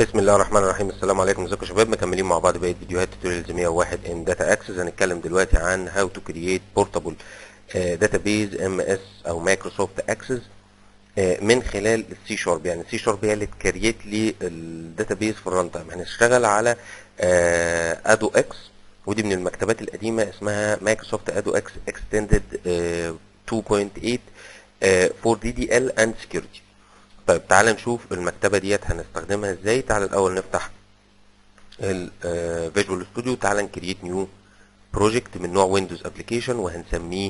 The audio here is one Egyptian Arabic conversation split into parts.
بسم الله الرحمن الرحيم السلام عليكم ازيكم يا شباب مكملين مع بعض بقيه فيديوهات توتوريالز 101 ان داتا اكسس هنتكلم دلوقتي عن هاو تو كرييت بورتابل داتابيز ام اس او مايكروسوفت اكسس من خلال السي شارب يعني السي شارب هي اللي تكريت لي الداتابيز في الران تايم هنشتغل على ادو اكس ودي من المكتبات القديمه اسمها مايكروسوفت ادو اكس اكستندد 2.8 فور دي دي ال اند سكيورتي طيب تعال نشوف المكتبة ديت هنستخدمها ازاي تعال الاول نفتح الفيجوال ستوديو تعال نكريت نيو بروجكت من نوع ويندوز ابلكيشن وهنسميه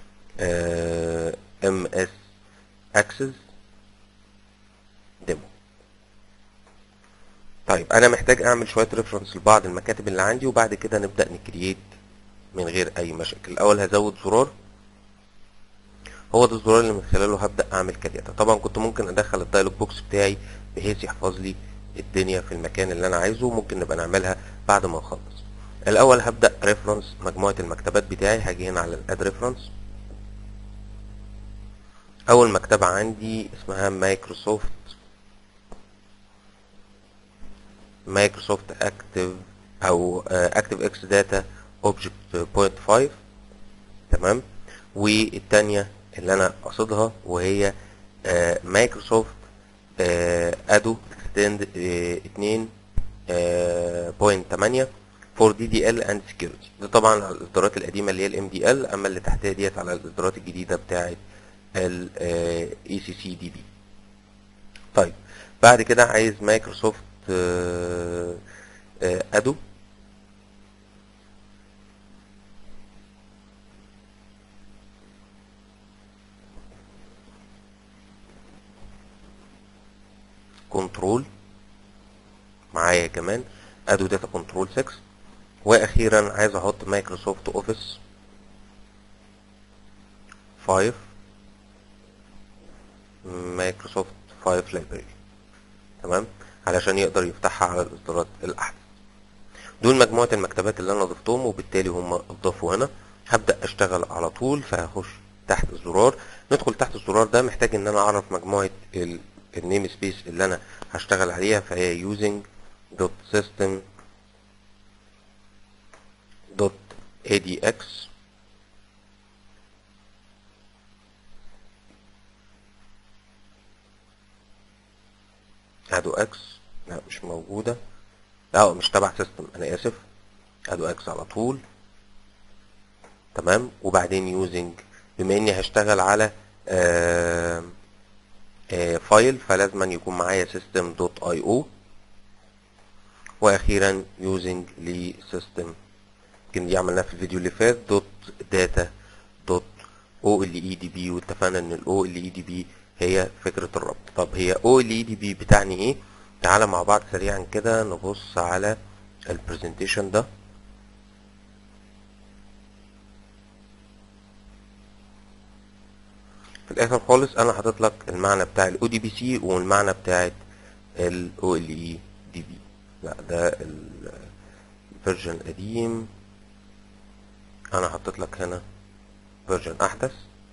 ام اس اكسس ديمو طيب انا محتاج اعمل شويه ريفرنس لبعض المكاتب اللي عندي وبعد كده نبدا نكريت من غير اي مشاكل الاول هزود زرار هو ده الزرار اللي من خلاله هبدا اعمل كرياته طبعا كنت ممكن ادخل الدايلوج بوكس بتاعي بحيث يحفظ لي الدنيا في المكان اللي انا عايزه ممكن نبقى نعملها بعد ما نخلص الاول هبدا ريفرنس مجموعه المكتبات بتاعي هاجي هنا على الاد ريفرنس اول مكتبه عندي اسمها مايكروسوفت مايكروسوفت اكتف او اكتف اكس داتا اوبجكت بوينت 5 تمام والتانية اللي انا قصدها وهي مايكروسوفت ادو اكستند 2.8 فور دي دي ال اند سكيورتي ده طبعا على الاصدارات القديمه اللي هي الام دي ال اما اللي تحتها ديت على الاصدارات الجديده بتاعه الاي سي سي دي بي طيب بعد كده عايز مايكروسوفت ادو كنترول معايا كمان ادو داتا كنترول 6 واخيرا عايز احط مايكروسوفت اوفيس 5 مايكروسوفت 5 لايبراري تمام علشان يقدر يفتحها على الاصدارات الاحدث دول مجموعه المكتبات اللي انا ضفتهم وبالتالي هم اتضافوا هنا هبدا اشتغل على طول فهخش تحت الزرار ندخل تحت الزرار ده محتاج ان انا اعرف مجموعه النيم سبيس اللي انا هشتغل عليها فهي using dot system dot adx ادو اكس لا مش موجودة لا مش تبع سيستم انا اسف ادو اكس على طول تمام وبعدين using بما اني هشتغل على آه فايل فلازم يكون معايا system دوت اي او واخيرا using لسيستم يمكن دي عملناها في الفيديو اللي فات دوت داتا دوت او ال اي دي بي واتفقنا ان الاو ال اي دي بي هي فكره الربط طب هي او ال اي دي بي بتعني ايه تعالى مع بعض سريعا كده نبص على البرزنتيشن ده في الاخر خالص انا حاطط لك المعنى بتاع الاو دي بي سي والمعنى بتاعت الاو ال اي دي بي لا ده الفيرجن القديم انا حطيت لك هنا فيرجن احدث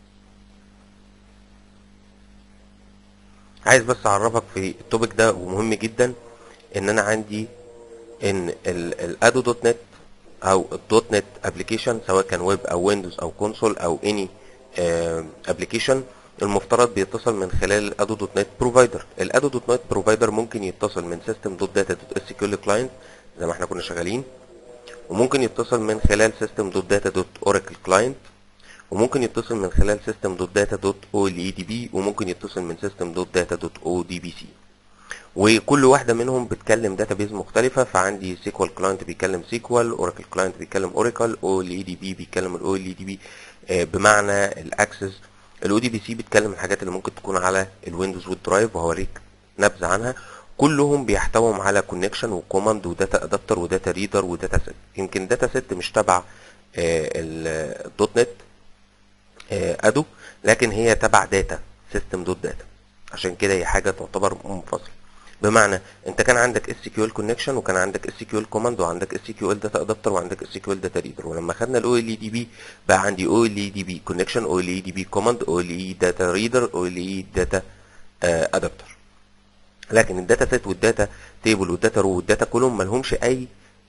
عايز بس اعرفك في التوبيك ده ومهم جدا ان انا عندي ان الادو دوت نت او الدوت نت ابلكيشن سواء كان ويب او ويندوز او كونسول او اني ابلكيشن المفترض بيتصل من خلال الادو دوت نت بروفايدر الادو دوت نت بروفايدر ممكن يتصل من سيستم دوت داتا دوت اس كيو كلاينت زي ما احنا كنا شغالين وممكن يتصل من خلال سيستم دوت داتا دوت اوراكل كلاينت وممكن يتصل من خلال سيستم دوت داتا دوت او ال اي دي بي وممكن يتصل من سيستم دوت داتا دوت او دي بي سي وكل واحده منهم بتكلم داتابيز مختلفه فعندي سيكوال كلاينت بيتكلم سيكوال اوراكل كلاينت بيتكلم اوراكل او ال اي دي بي بيتكلم الاو ال اي دي بي بمعنى الاكسس الاو دي بي سي بيتكلم الحاجات اللي ممكن تكون على الويندوز والدرايف وهوريك نبذه عنها كلهم بيحتوهم على كونكشن وكوماند وداتا ادابتر وداتا ريدر وداتا سيت يمكن داتا سيت مش تبع الدوت نت ادو لكن هي تبع داتا سيستم دوت داتا عشان كده هي حاجه تعتبر منفصله بمعنى انت كان عندك اس كيو ال كونكشن وكان عندك اس كيو ال كوماند وعندك اس كيو ال داتا ادابتر وعندك اس كيو ال داتا ريدر ولما خدنا الاو ال اي دي بي بقى عندي او ال اي دي بي كونكشن او ال اي دي بي كوماند او ال اي داتا ريدر او ال اي داتا ادابتر لكن الداتا سيت والداتا تيبل والداتا رو والداتا كولوم مالهمش اي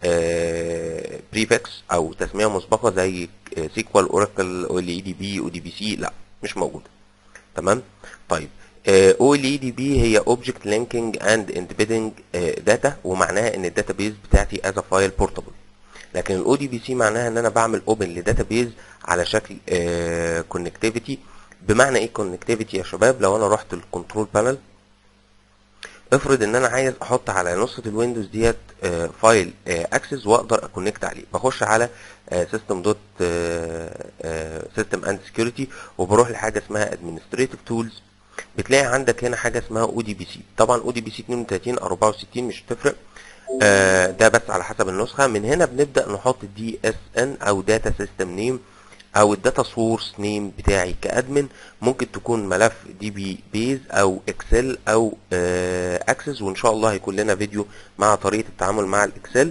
بريفكس او تسميه مسبقه زي سيكوال اوراكل او ال اي دي بي او دي بي سي لا مش موجوده تمام طيب او ال اي دي بي هي اوبجكت لينكينج اند امبيدنج داتا ومعناها ان الداتا بيز بتاعتي از فايل بورتابل لكن الاو دي بي سي معناها ان انا بعمل اوبن لداتا بيز على شكل كونكتيفيتي بمعنى ايه كونكتيفيتي يا شباب لو انا رحت الكنترول بانل افرض ان انا عايز احط على نسخه الويندوز ديت آه، فايل اكسس واقدر اكونكت عليه بخش على سيستم دوت سيستم اند سكيورتي وبروح لحاجه اسمها ادمنستريتيف تولز بتلاقي عندك هنا حاجه اسمها او دي بي سي طبعا او دي بي سي 32 او 64 مش هتفرق آه، ده بس على حسب النسخه من هنا بنبدا نحط دي اس ان او داتا سيستم نيم او الداتا سورس نيم بتاعي كادمن ممكن تكون ملف دي بي بيز او اكسل او اكسس وان شاء الله هيكون لنا فيديو مع طريقه التعامل مع الاكسل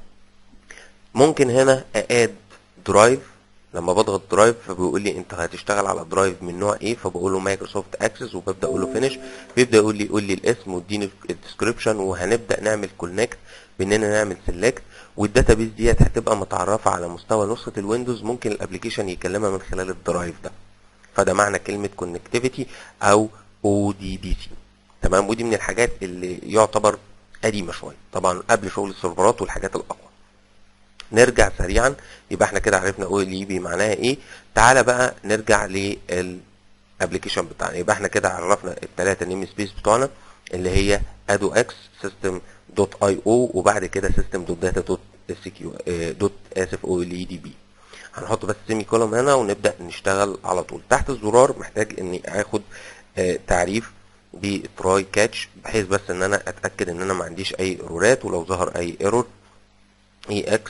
ممكن هنا ااد درايف لما بضغط درايف فبيقول لي انت هتشتغل على درايف من نوع ايه فبقول له مايكروسوفت اكسس وببدا اقول له فينيش بيبدا يقول لي قول لي الاسم واديني الديسكربشن وهنبدا نعمل كونكت باننا نعمل سيلكت والداتابيز ديت هتبقى متعرفه على مستوى نسخه الويندوز ممكن الابلكيشن يكلمها من خلال الدرايف ده فده معنى كلمه كونكتيفيتي او او دي بي سي تمام ودي من الحاجات اللي يعتبر قديمه شويه طبعا قبل شغل السيرفرات والحاجات الاقوى نرجع سريعا يبقى احنا كده عرفنا او ال اي بي معناها ايه تعالى بقى نرجع للابلكيشن بتاعنا يبقى احنا كده عرفنا الثلاثه نيم سبيس بتوعنا اللي هي ادو اكس سيستم دوت اي او وبعد كده سيستم دوت داتا دوت اس كيو دوت اسف او ال اي دي بي هنحط بس سيمي كولوم هنا ونبدا نشتغل على طول تحت الزرار محتاج اني اخد آه، تعريف بتراي كاتش بحيث بس ان انا اتاكد ان انا ما عنديش اي ايرورات ولو ظهر اي ايرور اي اكس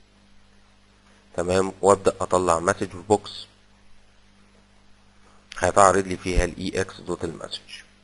تمام وابدا اطلع مسج بوكس هتعرض لي فيها الاي اكس دوت المسج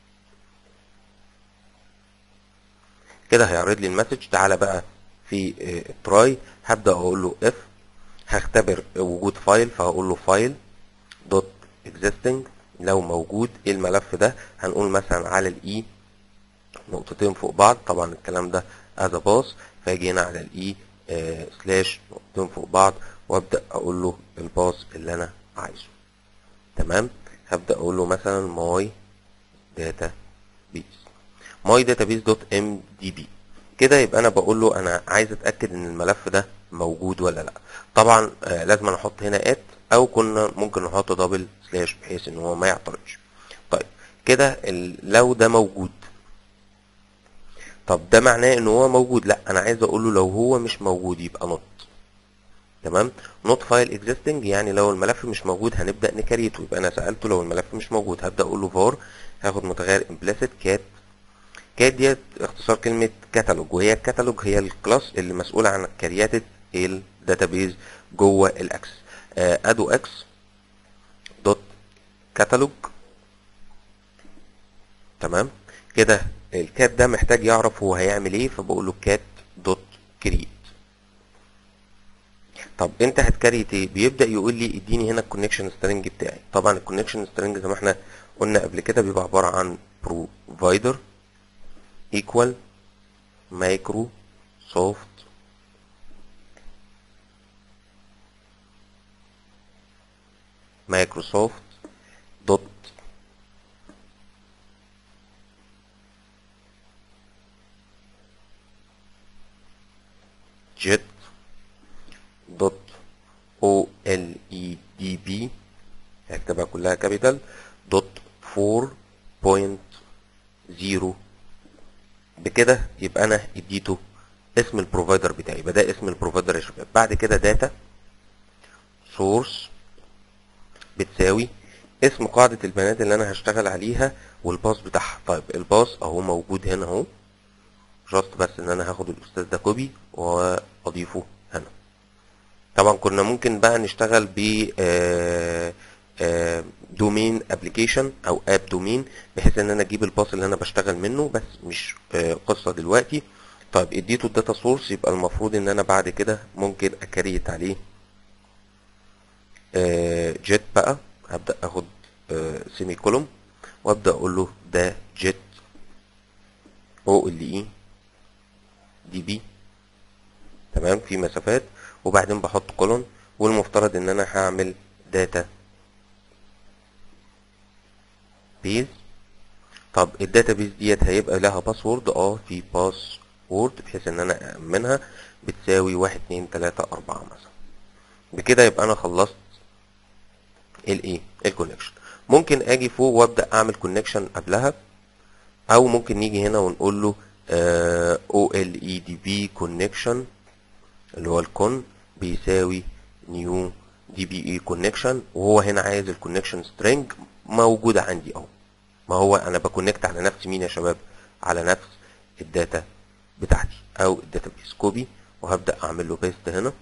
كده هيعرض لي المسج تعالى بقى في تراي هبدا اقول له اف هختبر وجود فايل فهقول له فايل دوت اكزيستنج لو موجود ايه الملف ده هنقول مثلا على الاي نقطتين فوق بعض طبعا الكلام ده از باص فاجي هنا على الاي سلاش نقطتين فوق بعض وابدا اقول له الباص اللي انا عايزه تمام هبدا اقول له مثلا ماي داتا بيز ماي داتا بيز دوت ام دي بي كده يبقى انا بقول له انا عايز اتاكد ان الملف ده موجود ولا لا طبعا آه لازم أنا احط هنا ات او كنا ممكن نحط دبل سلاش بحيث ان هو ما يعترضش طيب كده ال- لو ده موجود طب ده معناه ان هو موجود لا انا عايز اقول له لو هو مش موجود يبقى نوت تمام نوت فايل اكزيستنج يعني لو الملف مش موجود هنبدا نكريته يبقى انا سالته لو الملف مش موجود هبدا اقول له فار هاخد متغير امبليسيت كات كات ديت اختصار كلمه كتالوج وهي الكتالوج هي الكلاس اللي مسؤول عن كرياتة الداتابيز جوه الاكسس ادو اكس دوت كتالوج تمام كده الكات ده محتاج يعرف هو هيعمل ايه فبقول له كات دوت كريت طب انت هتكريت ايه بيبدا يقول لي اديني هنا الكونكشن سترينج بتاعي طبعا الكونكشن سترينج زي ما احنا قلنا قبل كده بيبقى عباره عن بروفايدر ايكوال مايكرو سوفت مايكروسوفت دوت جيت دوت او ال اي دي بي هكتبها كلها كابيتال دوت 4.0 بكده يبقى انا اديته اسم البروفايدر بتاعي يبقى ده اسم البروفايدر يا شباب بعد كده داتا سورس بتساوي اسم قاعدة البيانات اللي انا هشتغل عليها والباص بتاعها طيب الباص اهو موجود هنا اهو جاست بس ان انا هاخد الاستاذ ده كوبي واضيفه هنا طبعا كنا ممكن بقى نشتغل ب دومين ابلكيشن او اب دومين بحيث ان انا اجيب الباص اللي انا بشتغل منه بس مش آه، قصه دلوقتي طيب اديته الداتا سورس يبقى المفروض ان انا بعد كده ممكن اكريت عليه جيت بقى هبدا اخد سيمي كولوم وابدا اقول له ده جيت او ال اي دي بي تمام في مسافات وبعدين بحط كولون والمفترض ان انا هعمل داتا بيز طب الداتا بيز ديت هيبقى لها باسورد اه في باسورد بحيث ان انا امنها بتساوي واحد اتنين تلاتة اربعة مثلا بكده يبقى انا خلصت الايه الكونكشن ممكن اجي فوق وابدا اعمل كونكشن قبلها او ممكن نيجي هنا ونقول له او ال اي دي بي كونكشن اللي هو الكون بيساوي نيو دي بي اي كونكشن وهو هنا عايز الكونكشن سترينج موجوده عندي اهو ما هو انا بكونكت على نفس مين يا شباب على نفس الداتا بتاعتي او الداتا بيس كوبي وهبدا اعمل له بيست هنا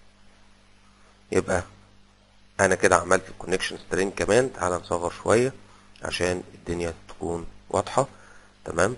يبقى انا كده عملت الكونكشن سترينج كمان تعال نصغر شويه عشان الدنيا تكون واضحه تمام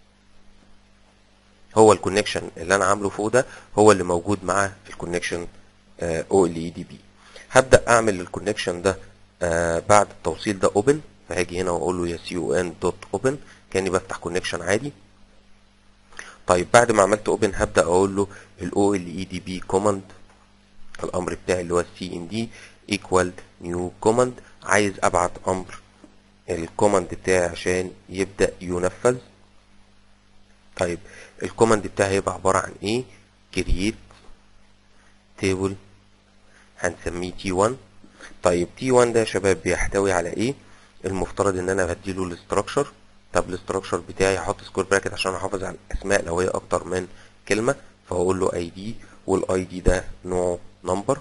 هو الكونكشن اللي انا عامله فوق ده هو اللي موجود مع الكونكشن او ال اي دي بي هبدا اعمل الكونكشن ده آه بعد التوصيل ده اوبن فهاجي هنا واقول له يا سي او ان دوت اوبن كاني بفتح كونكشن عادي طيب بعد ما عملت اوبن هبدا اقول له الاو ال اي دي بي كوماند الامر بتاعي اللي هو السي ام دي ايكوال نيو كوماند عايز ابعت امر الكوماند بتاعي عشان يبدا ينفذ طيب الكوماند بتاعي هيبقى عباره عن ايه create table هنسميه تي 1 طيب تي 1 ده يا شباب بيحتوي على ايه المفترض ان انا بديله الاستراكشر طب الاستراكشر بتاعي هحط سكوير براكت عشان احافظ على الاسماء لو هي اكتر من كلمه فهقول له اي دي والاي دي ده نوع نمبر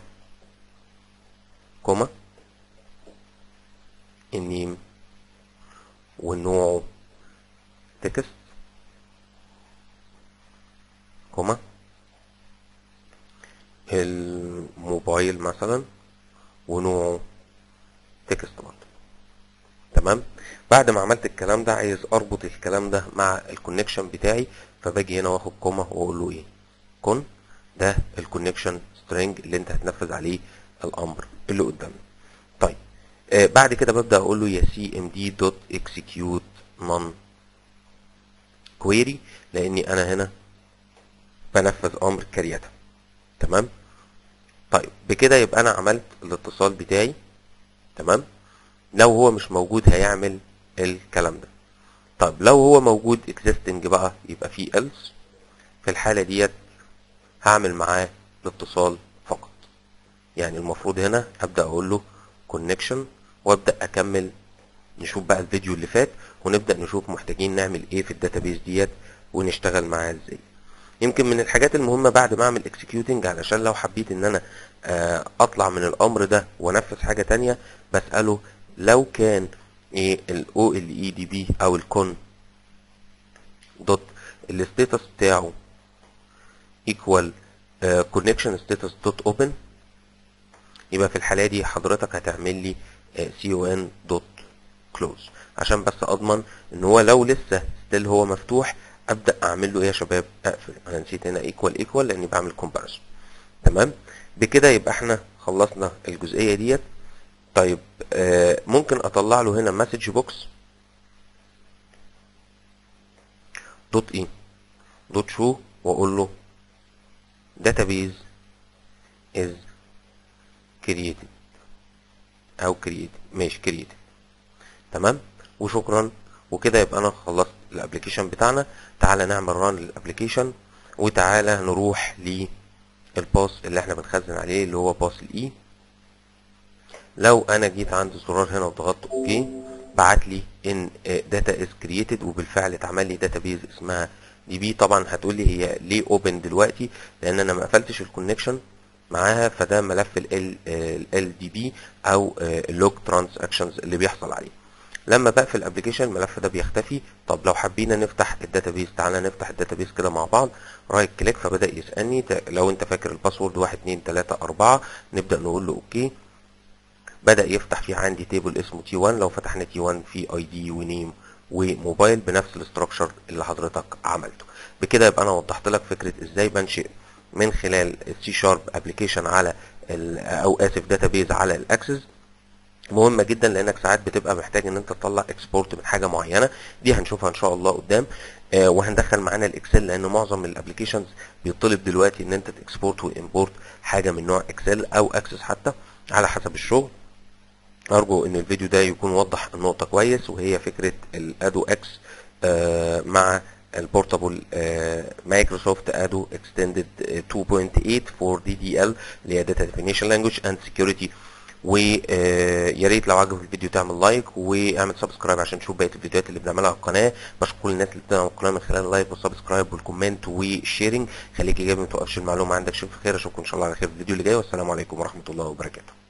كوما النيم ونوعه تكست كوما الموبايل مثلا ونوعه تكست برضه تمام بعد ما عملت الكلام ده عايز اربط الكلام ده مع الكونكشن بتاعي فباجي هنا واخد كوما واقول له ايه كون ده الكونكشن سترينج اللي انت هتنفذ عليه الامر اللي قدامنا طيب آه بعد كده ببدا اقول له يا سي ام دي دوت اكسكيوت نون كويري لاني انا هنا بنفذ امر كرياتا تمام طيب بكده يبقى انا عملت الاتصال بتاعي تمام لو هو مش موجود هيعمل الكلام ده طيب لو هو موجود existing بقى يبقى في else في الحالة ديت هعمل معاه الاتصال فقط يعني المفروض هنا ابدا اقول له connection وابدا اكمل نشوف بقى الفيديو اللي فات ونبدا نشوف محتاجين نعمل ايه في الداتابيز ديت ونشتغل معاه ازاي يمكن من الحاجات المهمة بعد ما اعمل اكسكيوتنج علشان لو حبيت ان انا اطلع من الامر ده وانفذ حاجة تانية بسأله لو كان ايه الاو ال اي دي بي او الكون دوت الستاتس بتاعه ايكوال كونكشن ستاتس دوت اوبن يبقى في الحالة دي حضرتك هتعمل لي سي او ان دوت كلوز عشان بس اضمن ان هو لو لسه ستيل هو مفتوح ابدا اعمل له ايه يا شباب اقفل انا نسيت هنا ايكوال ايكوال لاني بعمل كومباريسون تمام بكده يبقى احنا خلصنا الجزئيه ديت طيب آه ممكن اطلع له هنا مسج بوكس دوت ايه دوت شو واقول له database is created او created ماشي created تمام وشكرا وكده يبقى انا خلصت الابلكيشن بتاعنا تعالى نعمل ران للابلكيشن وتعالى نروح للباص اللي احنا بنخزن عليه اللي هو باص الاي لو انا جيت عند الزرار هنا وضغطت اوكي بعت لي ان داتا از كرييتد وبالفعل اتعمل لي داتا بيز اسمها دي بي طبعا هتقول لي هي ليه اوبن دلوقتي لان انا ما قفلتش الكونكشن معاها فده ملف ال دي بي او اللوج ترانزاكشنز اللي بيحصل عليه لما بقفل الابلكيشن الملف ده بيختفي طب لو حبينا نفتح الداتابيز تعالى نفتح الداتابيز كده مع بعض رايت كليك فبدا يسالني لو انت فاكر الباسورد 1 2 3 4 نبدا نقول له اوكي بدا يفتح في عندي تيبل اسمه تي 1 لو فتحنا تي 1 في اي دي ونيم وموبايل بنفس الاستراكشر اللي حضرتك عملته بكده يبقى انا وضحت لك فكره ازاي بنشئ من خلال السي شارب ابلكيشن على او اسف داتابيز على الاكسس مهمه جدا لانك ساعات بتبقى محتاج ان انت تطلع اكسبورت من حاجه معينه دي هنشوفها ان شاء الله قدام آه، وهندخل معانا الاكسل لان معظم الابلكيشنز بيطلب دلوقتي ان انت تكسبورت وامبورت حاجه من نوع اكسل او اكسس حتى على حسب الشغل ارجو ان الفيديو ده يكون وضح النقطه كويس وهي فكره الادو اكس آه، مع البورتابل مايكروسوفت ادو اكستندد 2.8 فور دي دي ال اللي هي داتا ديفينيشن لانجوج اند سكيورتي ويا ريت لو عجبك الفيديو تعمل لايك واعمل سبسكرايب عشان تشوف بقيه الفيديوهات اللي بنعملها على القناه بشكر الناس اللي بتدعم القناه من خلال اللايك والسبسكرايب والكومنت والشيرنج خليك ايجابي ما توقفش المعلومه عندك شوف خير اشوفكم ان شاء الله على خير في الفيديو اللي جاي والسلام عليكم ورحمه الله وبركاته